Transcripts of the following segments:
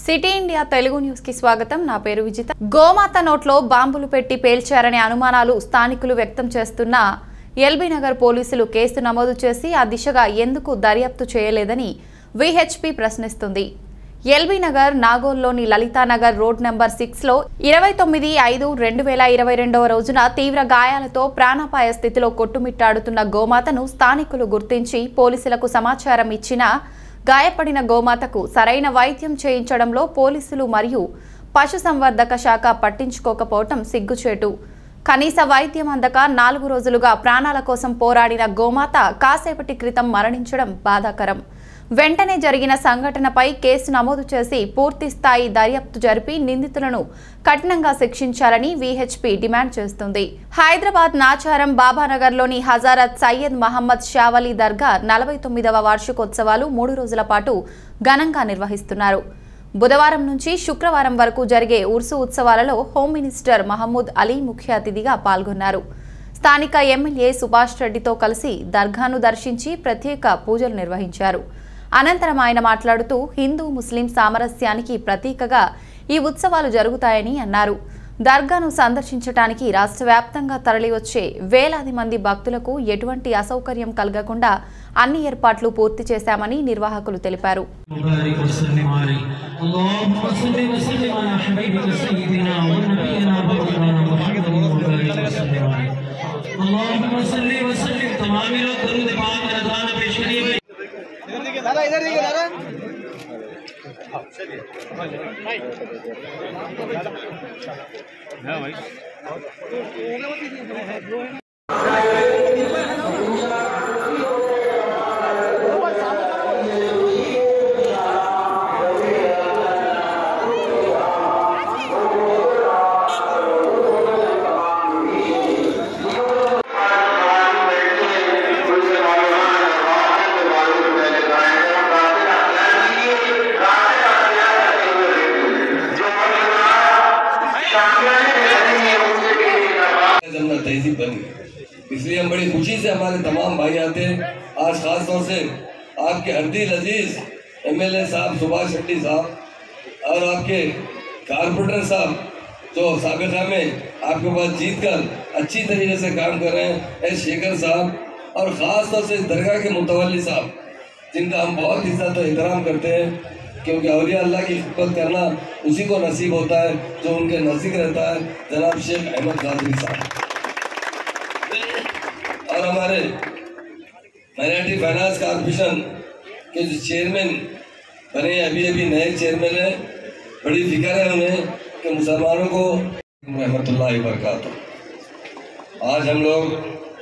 City India Telugu news కి స్వాగతం నా పేరు విజిత గోమాత నోట్లో బాంబులు పెట్టి పేల్చారనే అనుమానాలు స్థానికులు వ్యక్తం చేస్తున్న ఎల్బీ నగర్ పోలీసులు కేసు నమోదు చేసి ఆ దిశగా ఎందుకు దర్యాప్తు చేయలేదని విహెచ్పి ప్రశ్నిస్తుంది ఎల్బీ నగర్ నాగోల్లోని లలితానగర్ రోడ్ నెంబర్ సిక్స్ లో ఇరవై తొమ్మిది ఐదు రెండు వేల ఇరవై రెండవ రోజున తీవ్ర గాయాలతో ప్రాణాపాయ స్థితిలో కొట్టుమిట్టాడుతున్న గోమాతను స్థానికులు గుర్తించి పోలీసులకు సమాచారం ఇచ్చినా గాయపడిన గోమాతకు సరైన వైద్యం చేయించడంలో పోలీసులు మరియు పశుసంవర్ధక శాఖ పట్టించుకోకపోవటం సిగ్గుచేటు కనీస వైద్యం అందక నాలుగు రోజులుగా ప్రాణాల కోసం పోరాడిన గోమాత కాసేపటి క్రితం మరణించడం బాధాకరం వెంటనే జరిగిన సంఘటనపై కేసు నమోదు చేసి పూర్తి స్థాయి దర్యాప్తు జరిపి నిందితులను కఠినంగా శిక్షించాలని విహెచ్పి డిమాండ్ చేస్తుంది హైదరాబాద్ నాచారం బాబానగర్లోని హజారత్ సయ్యద్ మహమ్మద్ షావలి దర్గా నలభై తొమ్మిదవ వార్షికోత్సవాలు మూడు రోజుల పాటు ఘనంగా నిర్వహిస్తున్నారు బుధవారం నుంచి శుక్రవారం వరకు జరిగే ఉర్సు ఉత్సవాలలో హోమ్ మినిస్టర్ మహమ్మద్ అలీ ముఖ్య అతిథిగా పాల్గొన్నారు స్థానిక ఎమ్మెల్యే సుభాష్ రెడ్డితో కలిసి దర్గాను దర్శించి ప్రత్యేక పూజలు నిర్వహించారు అనంతరం ఆయన మాట్లాడుతూ హిందూ ముస్లిం సామరస్యానికి ప్రతీకగా ఈ ఉత్సవాలు జరుగుతాయని అన్నారు దర్గాను సందర్శించడానికి రాష్ట్ర వ్యాప్తంగా తరలివచ్చే వేలాది మంది భక్తులకు ఎటువంటి అసౌకర్యం కలగకుండా అన్ని ఏర్పాట్లు పూర్తి చేశామని నిర్వాహకులు తెలిపారు وبارك وسلم عليه اللهم صل وسلم على حبيبك سيدنا ونبينا ومولانا محمد وبارك وسلم عليه اللهم صل وسلم تمام لوگ درود پاک رضوان پیش کریے दादा इधर देखिए दादा जमना तहजीब बन गई इसलिए हम बड़ी खुशी से हमारे तमाम भाई आते हैं आज खास तौर से आपके हरदील अजीज एमएलए साहब सुभाष शेट्टी साहब और आपके कारपोरेटर साहब जो सबका में आपके पास जीत कर अच्छी तरीके से काम कर रहे हैं एस शेखर साहब और ख़ास तौर से इस दरगाह के मुतवली साहब जिनका हम बहुत इज्जत और एहतराम करते हैं क्योंकि अलिया अल्लाह की खिदमत करना उसी को नसीब होता है जो उनके नज़दीक रहता है जनाब शेख अहमद कादरी साहब और हमारे माइनॉरिटी फाइनेंस कॉर्पोरेशन के जो चेयरमैन बने हैं, अभी अभी नए चेयरमैन हैं बड़ी फिक्र है उन्हें कि मुसलमानों को रहमतुल्लाह बरकात आज हम लोग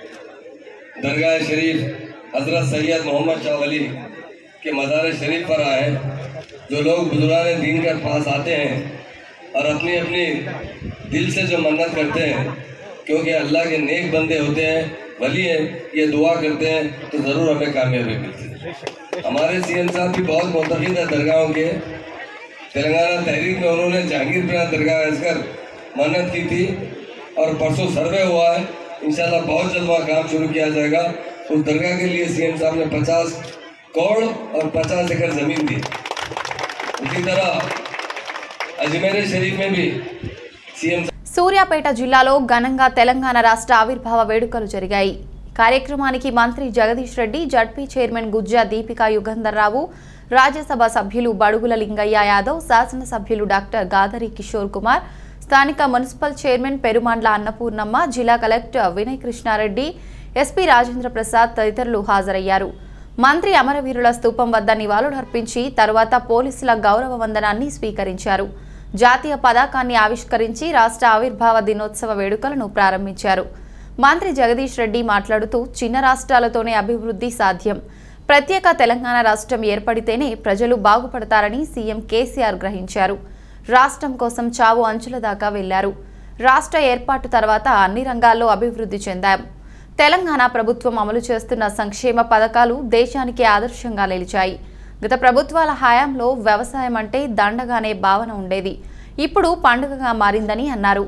दरगाह शरीफ हजरत सैयद मोहम्मद शाह वली के मज़ार शरीफ पर आए हैं। जो लोग बुजुर्गान दीन के पास आते हैं और अपनी अपनी दिल से जो मन्नत करते हैं क्योंकि अल्लाह के नेक बंदे होते हैं वली हैं ये दुआ करते हैं तो ज़रूर हमें कामयाबी मिलती है हमारे सीएम साहब भी बहुत मुतद है दरगाहों के तेलंगाना तहरीक में उन्होंने जहांगीरपुरा दरगाह असकर मन्नत की थी और परसों सर्वे हुआ है इंशाल्लाह बहुत जल्द वहाँ काम शुरू किया जाएगा उस दरगाह के लिए सीएम साहब ने पचास करोड़ और पचास एकड़ ज़मीन दी उसी तरह अजमेर शरीफ में भी सीएम సూర్యాపేట జిల్లాలో ఘనంగా తెలంగాణ రాష్ట్ర ఆవిర్భావ వేడుకలు జరిగాయి కార్యక్రమానికి మంత్రి జగదీష్ రెడ్డి జడ్పీ చైర్మన్ గుజ్జా దీపికా యుగంధర్ రావు రాజ్యసభ సభ్యులు బడుగుల లింగయ్య యాదవ్ శాసనసభ్యులు డాక్టర్ గాదరి కిషోర్ కుమార్ స్థానిక మున్సిపల్ చైర్మన్ పెరుమాండ్ల అన్నపూర్ణమ్మ జిల్లా కలెక్టర్ వినయ్ కృష్ణారెడ్డి ఎస్పీ రాజేంద్ర ప్రసాద్ తదితరులు హాజరయ్యారు మంత్రి అమరవీరుల స్తూపం వద్ద నివాళులర్పించి తరువాత పోలీసుల గౌరవ వందనాన్ని స్వీకరించారు జాతీయ పతాకాన్ని ఆవిష్కరించి రాష్ట్ర ఆవిర్భావ దినోత్సవ వేడుకలను ప్రారంభించారు మంత్రి జగదీష్ రెడ్డి మాట్లాడుతూ చిన్న రాష్ట్రాలతోనే అభివృద్ధి సాధ్యం ప్రత్యేక తెలంగాణ రాష్ట్రం ఏర్పడితేనే ప్రజలు బాగుపడతారని సీఎం కేసీఆర్ గ్రహించారు రాష్ట్రం కోసం చావు అంచుల దాకా వెళ్లారు రాష్ట్ర ఏర్పాటు తర్వాత అన్ని రంగాల్లో అభివృద్ధి చెందాం తెలంగాణ ప్రభుత్వం అమలు చేస్తున్న సంక్షేమ పథకాలు దేశానికి ఆదర్శంగా నిలిచాయి గత ప్రభుత్వాల హయాంలో వ్యవసాయం అంటే దండగానే భావన ఉండేది ఇప్పుడు పండుగగా మారిందని అన్నారు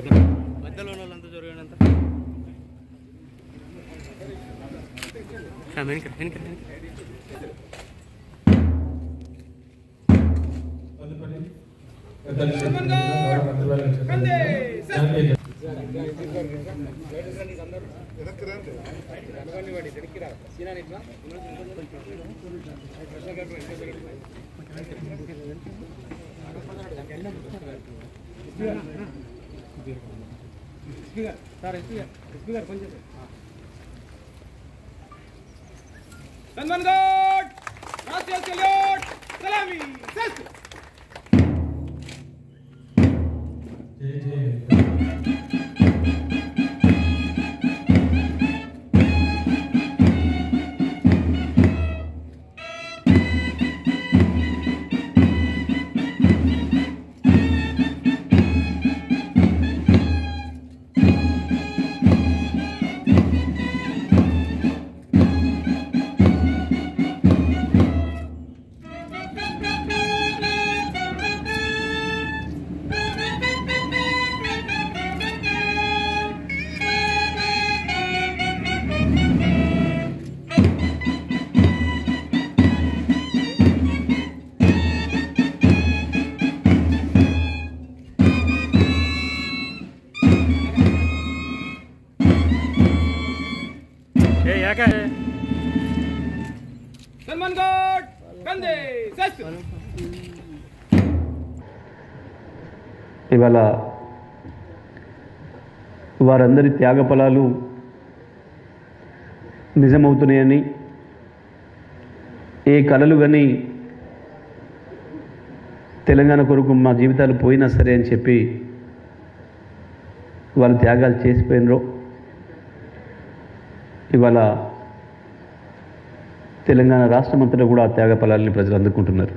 మధ్యలో ఉన్న వాళ్ళంతా జరగనంత सलमान गौड राष्ट्रीय सल्यूट सलामी सस्त सलमान गौड कंधे सस्त ఇవాళ వారందరి త్యాగ ఫలాలు నిజమవుతున్నాయని ఏ కళలు కానీ తెలంగాణ కొరకు మా జీవితాలు పోయినా సరే అని చెప్పి వాళ్ళు త్యాగాలు చేసిపోయినరో ఇవాళ తెలంగాణ రాష్ట్రమంతటా కూడా ఆ త్యాగ ఫలాలని ప్రజలు అందుకుంటున్నారు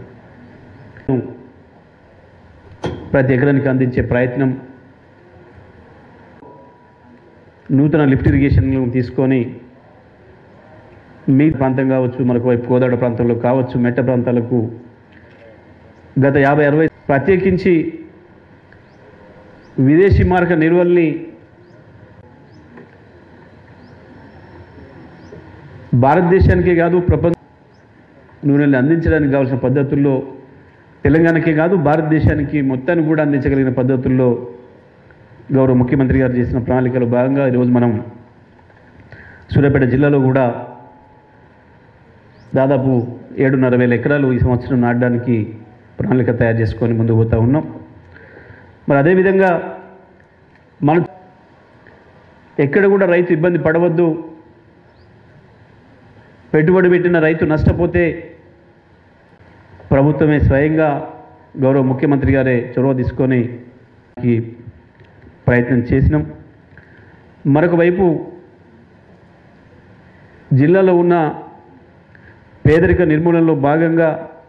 ప్రతి ఎకరానికి అందించే ప్రయత్నం నూతన లిఫ్ట్ ఇరిగేషన్లు తీసుకొని మీ ప్రాంతం కావచ్చు మనకు వైపు కోదాడ ప్రాంతంలో కావచ్చు మెట్ట ప్రాంతాలకు గత యాభై అరవై ప్రత్యేకించి విదేశీ మార్గ నిల్వల్ని భారతదేశానికే కాదు ప్రపంచ నూనెల్ని అందించడానికి కావాల్సిన పద్ధతుల్లో తెలంగాణకే కాదు భారతదేశానికి మొత్తాన్ని కూడా అందించగలిగిన పద్ధతుల్లో గౌరవ ముఖ్యమంత్రి గారు చేసిన ప్రణాళికలో భాగంగా ఈరోజు మనం సూర్యాపేట జిల్లాలో కూడా దాదాపు ఏడున్నర వేల ఎకరాలు ఈ సంవత్సరం నాటడానికి ప్రణాళిక తయారు చేసుకొని ముందుకు పోతూ ఉన్నాం మరి అదేవిధంగా మన ఎక్కడ కూడా రైతు ఇబ్బంది పడవద్దు పెట్టుబడి పెట్టిన రైతు నష్టపోతే ప్రభుత్వమే స్వయంగా గౌరవ ముఖ్యమంత్రి గారే చొరవ తీసుకొని ఈ ప్రయత్నం చేసినాం మరొక వైపు జిల్లాలో ఉన్న పేదరిక నిర్మూలనలో భాగంగా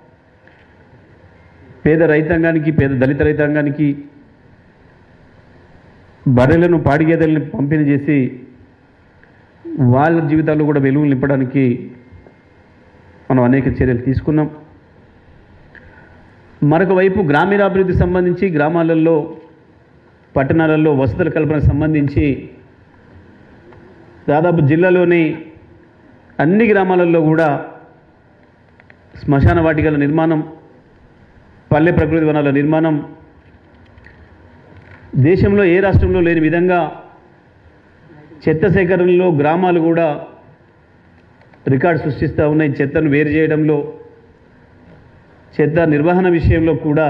పేద రైతాంగానికి పేద దళిత రైతాంగానికి బర్రెలను పాడిగేదెలను పంపిణీ చేసి వాళ్ళ జీవితాల్లో కూడా వెలుగులు నింపడానికి మనం అనేక చర్యలు తీసుకున్నాం మరొక వైపు గ్రామీణాభివృద్ధి సంబంధించి గ్రామాలలో పట్టణాలలో వసతుల కల్పనకు సంబంధించి దాదాపు జిల్లాలోని అన్ని గ్రామాలలో కూడా శ్మశాన వాటికల నిర్మాణం పల్లె ప్రకృతి వనాల నిర్మాణం దేశంలో ఏ రాష్ట్రంలో లేని విధంగా చెత్త సేకరణలో గ్రామాలు కూడా రికార్డు సృష్టిస్తూ ఉన్నాయి చెత్తను వేరు చేయడంలో చెత్త నిర్వహణ విషయంలో కూడా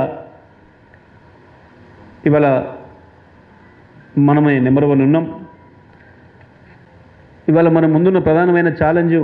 ఇవాళ మనమే నెంబర్ వన్ ఉన్నాం ఇవాళ మన ముందున్న ప్రధానమైన ఛాలెంజ్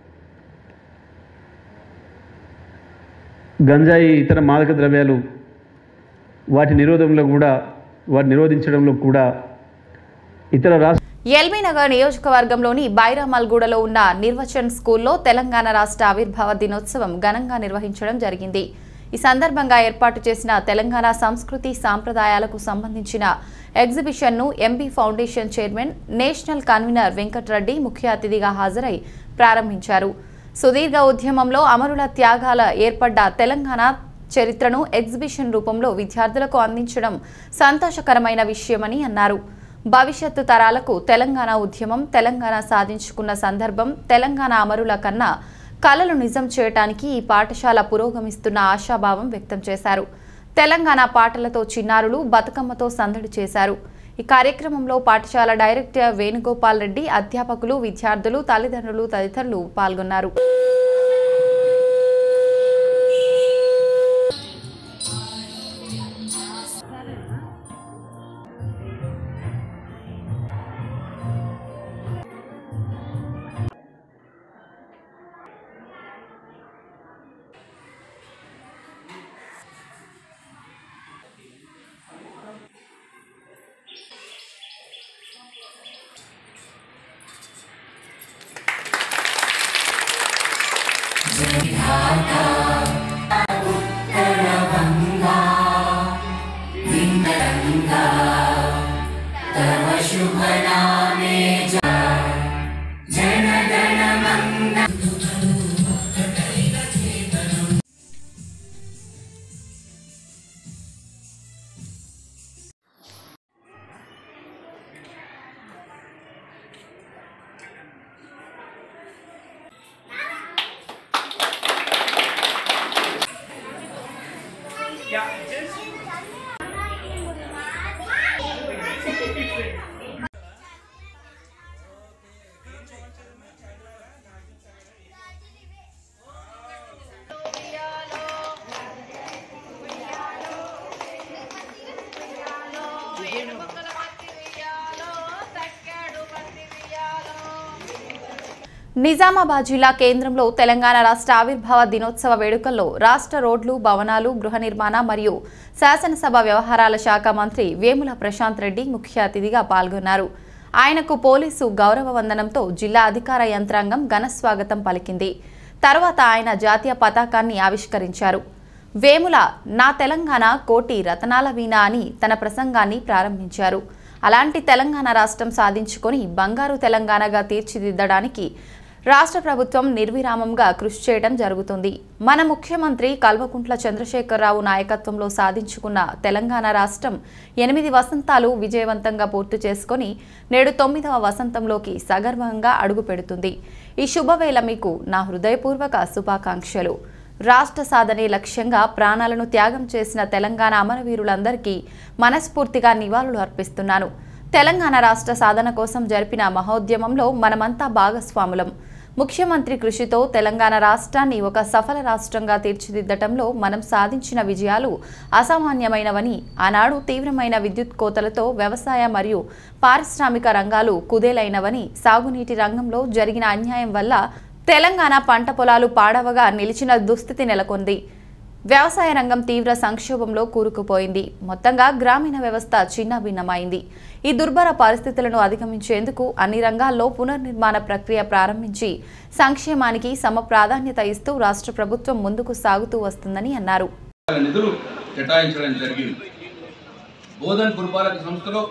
గంజాయి ఇతర మాదక ద్రవ్యాలు వాటి నిరోధంలో కూడా వాటి నిరోధించడంలో కూడా ఇతర రాష్ట్ర ఎల్బీ నగర్ నియోజకవర్గంలోని బైరామల్గూడలో ఉన్న నిర్వచన్ స్కూల్లో తెలంగాణ రాష్ట్ర ఆవిర్భావ దినోత్సవం ఘనంగా నిర్వహించడం జరిగింది ఈ సందర్భంగా ఏర్పాటు చేసిన తెలంగాణ సంస్కృతి సాంప్రదాయాలకు సంబంధించిన ఎగ్జిబిషన్ను MB foundation chairman national convener Venkata Reddy ముఖ్య అతిథిగా హాజరై ప్రారంభించారు సుదీర్ఘ ఉద్యమంలో అమరుల త్యాగాల ఏర్పడ్డ తెలంగాణ చరిత్రను ఎగ్జిబిషన్ రూపంలో విద్యార్థులకు అందించడం సంతోషకరమైన విషయమని అన్నారు భవిష్యత్తు తరాలకు తెలంగాణ ఉద్యమం తెలంగాణ సాధించుకున్న సందర్భం తెలంగాణ అమరుల కన్నా కలలు నిజం చేయటానికి ఈ పాఠశాల పురోగమిస్తున్న ఆశాభావం వ్యక్తం చేశారు తెలంగాణ పాటలతో చిన్నారులు బతుకమ్మతో సందడి చేశారు ఈ కార్యక్రమంలో పాఠశాల డైరెక్టర్ వేణుగోపాల్ రెడ్డి అధ్యాపకులు విద్యార్థులు తల్లిదండ్రులు తదితరులు పాల్గొన్నారు నిజామాబాద్ జిల్లా కేంద్రంలో తెలంగాణ రాష్ట్ర ఆవిర్భావ దినోత్సవ వేడుకల్లో రాష్ట్ర రోడ్లు భవనాలు గృహ నిర్మాణ మరియు శాసనసభ వ్యవహారాల శాఖ మంత్రి వేముల ప్రశాంత్ రెడ్డి ముఖ్య అతిథిగా పాల్గొన్నారు ఆయనకు పోలీసు గౌరవ వందనంతో జిల్లా అధికార యంత్రాంగం ఘన స్వాగతం పలికింది తర్వాత ఆయన జాతీయ పతాకాన్ని ఆవిష్కరించారు వేముల నా తెలంగాణ కోటి రతనాల వీణ అని తన ప్రసంగాన్ని ప్రారంభించారు అలాంటి తెలంగాణ రాష్ట్రం సాధించుకొని బంగారు తెలంగాణగా తీర్చిదిద్దడానికి రాష్ట్ర ప్రభుత్వం నిర్విరామంగా కృషి చేయడం జరుగుతుంది మన ముఖ్యమంత్రి కల్వకుంట్ల చంద్రశేఖరరావు నాయకత్వంలో సాధించుకున్న తెలంగాణ రాష్ట్రం ఎనిమిది వసంతాలు విజయవంతంగా పూర్తి చేసుకొని నేడు తొమ్మిదవ వసంతంలోకి సగర్వంగా అడుగు పెడుతుంది ఈ శుభవేళ మీకు నా హృదయపూర్వక శుభాకాంక్షలు రాష్ట్ర సాధనే లక్ష్యంగా ప్రాణాలను త్యాగం చేసిన తెలంగాణ అమరవీరులందరికీ మనస్ఫూర్తిగా నివాళులు అర్పిస్తున్నాను తెలంగాణ రాష్ట్ర సాధన కోసం జరిపిన మహోద్యమంలో మనమంతా భాగస్వాములం ముఖ్యమంత్రి కృషితో తెలంగాణ రాష్ట్రాన్ని ఒక సఫల రాష్ట్రంగా తీర్చిదిద్దటంలో మనం సాధించిన విజయాలు అసామాన్యమైనవని ఆనాడు తీవ్రమైన విద్యుత్ కోతలతో వ్యవసాయ మరియు పారిశ్రామిక రంగాలు కుదేలైనవని సాగునీటి రంగంలో జరిగిన అన్యాయం వల్ల తెలంగాణ పంట పొలాలు పాడవగా నిలిచిన దుస్థితి నెలకొంది వ్యవసాయ రంగం తీవ్ర సంక్షోభంలో కూరుకుపోయింది మొత్తంగా గ్రామీణ వ్యవస్థ చిన్నభిన్నమైంది ఈ దుర్భర పరిస్థితులను అధిగమించేందుకు అన్ని రంగాల్లో పునర్నిర్మాణ ప్రక్రియ ప్రారంభించి సంక్షేమానికి సమ ప్రాధాన్యత ఇస్తూ రాష్ట్ర ప్రభుత్వం ముందుకు సాగుతూ వస్తుందని అన్నారు నిధులు కేటాయించడం జరిగింది బోధన్ పురపాలక సంస్థలో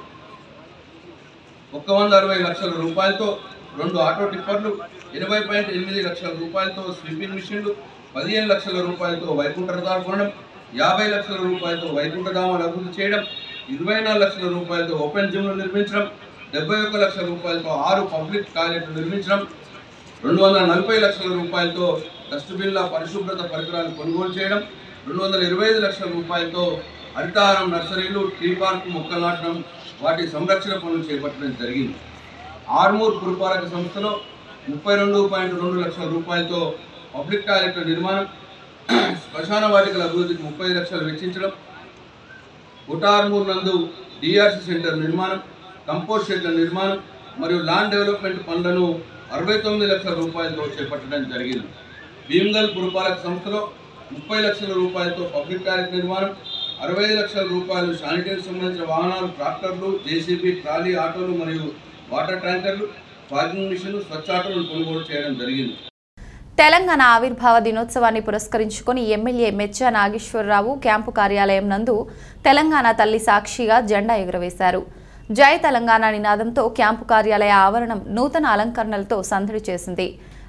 ఒక్క వంద అరవై లక్షల రూపాయలతో రెండు ఆటో టిప్పర్లు ఇరవై పాయింట్ ఎనిమిది లక్షల రూపాయలతో స్వీపింగ్ మిషన్లు పదిహేను లక్షల రూపాయలతో వైకుంఠ రథాలు కొనడం యాభై లక్షల రూపాయలతో వైకుంఠ ధామాలు అభివృద్ధి చేయడం ఇరవై నాలుగు లక్షల రూపాయలతో ఓపెన్ జిమ్లు నిర్మించడం డెబ్బై ఒక్క లక్షల రూపాయలతో ఆరు పబ్లిక్ టాయిలెట్లు నిర్మించడం రెండు వందల నలభై లక్షల రూపాయలతో డస్ట్బిన్ల పరిశుభ్రత పరికరాలు కొనుగోలు చేయడం రెండు వందల ఇరవై ఐదు లక్షల రూపాయలతో హరితారం నర్సరీలు టీ పార్క్ మొక్కలు నాటడం వాటి సంరక్షణ పనులు చేపట్టడం జరిగింది ఆర్మూర్ పురపాలక సంస్థలో ముప్పై రెండు పాయింట్ రెండు లక్షల రూపాయలతో పబ్లిక్ టాయిలెట్ల నిర్మాణం శ్మశాన వాటికల అభివృద్ధికి ముప్పై లక్షలు వెచ్చించడం ఉటార్మూర్ నందు డిఆర్సి సెంటర్ నిర్మాణం కంపోస్ట్ షెడ్ల నిర్మాణం మరియు ల్యాండ్ డెవలప్మెంట్ పనులను అరవై తొమ్మిది లక్షల రూపాయలతో చేపట్టడం జరిగింది భీమ్గల్ పురపాలక సంస్థలో ముప్పై లక్షల రూపాయలతో పబ్లిక్ టాయిలెట్ నిర్మాణం అరవై ఐదు లక్షల రూపాయలు శానిటరీ సంబంధించిన వాహనాలు ట్రాక్టర్లు జేసీబీ ట్రాలీ ఆటోలు మరియు వాటర్ ట్యాంకర్లు ఫాగింగ్ మిషన్ స్వచ్ఛ ఆటోలను కొనుగోలు చేయడం జరిగింది తెలంగాణ ఆవిర్భావ దినోత్సవాన్ని పురస్కరించుకొని ఎమ్మెల్యే మెచ్చ నాగేశ్వరరావు క్యాంపు కార్యాలయం నందు తెలంగాణ తల్లి సాక్షిగా జెండా ఎగురవేశారు జై తెలంగాణ నినాదంతో క్యాంపు కార్యాలయ ఆవరణం నూతన అలంకరణలతో సందడి చేసింది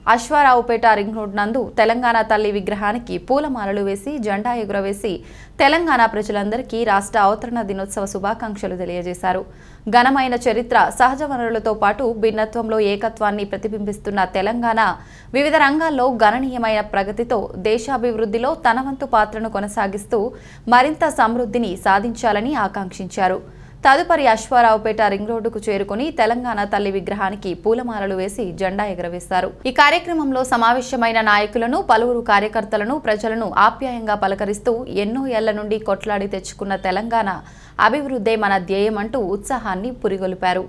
అశ్వారావుపేట రింగ్ రోడ్ నందు తెలంగాణ తల్లి విగ్రహానికి పూలమాలలు వేసి జెండా ఎగురవేసి తెలంగాణ ప్రజలందరికీ రాష్ట్ర అవతరణ దినోత్సవ శుభాకాంక్షలు తెలియజేశారు ఘనమైన చరిత్ర సహజ వనరులతో పాటు భిన్నత్వంలో ఏకత్వాన్ని ప్రతిబింబిస్తున్న తెలంగాణ వివిధ రంగాల్లో గణనీయమైన ప్రగతితో దేశాభివృద్ధిలో తన వంతు పాత్రను కొనసాగిస్తూ మరింత సమృద్ధిని సాధించాలని ఆకాంక్షించారు తదుపరి అశ్వారావుపేట రింగ్ రోడ్డుకు చేరుకుని తెలంగాణ తల్లి విగ్రహానికి పూలమాలలు వేసి జెండా ఎగరవేశారు ఈ కార్యక్రమంలో సమావేశమైన నాయకులను పలువురు కార్యకర్తలను ప్రజలను ఆప్యాయంగా పలకరిస్తూ ఎన్నో ఏళ్ల నుండి కొట్లాడి తెచ్చుకున్న తెలంగాణ అభివృద్ధే మన ధ్యేయమంటూ ఉత్సాహాన్ని పురిగొల్పారు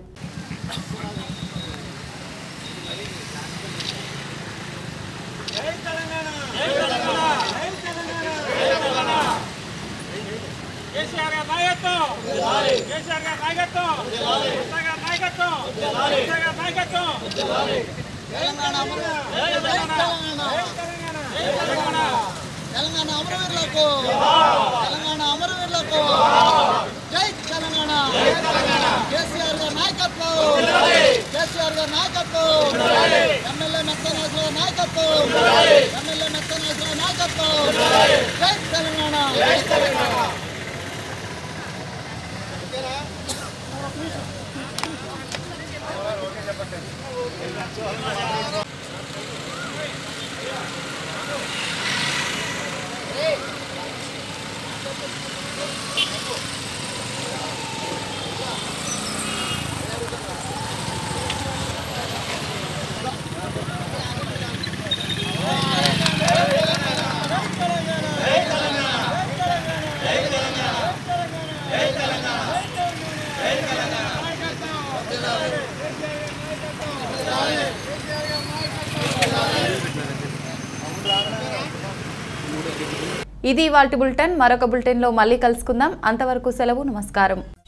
కేసీఆర్ గారి నాయకత్వం కేసీఆర్ గారి నాయకత్వం కేసీఆర్ గారి నాయకత్వం కేసీఆర్ గారి నాయకత్వం తెలంగాణ తెలంగాణ తెలంగాణ అమరవీరులకు తెలంగాణ అమరవీరులకు జై తెలంగాణ కేసీఆర్ గారి నాయకత్వం కేసీఆర్ గారి నాయకత్వం ఎమ్మెల్యే మెత్తనాథుల నాయకత్వం ఎమ్మెల్యే మెత్తనాథుల నాయకత్వం జై తెలంగాణ జై తెలంగాణ ఇది వాల్టి బులెటిన్ మరొక బులెటిన్లో మళ్ళీ కలుసుకుందాం అంతవరకు సెలవు నమస్కారం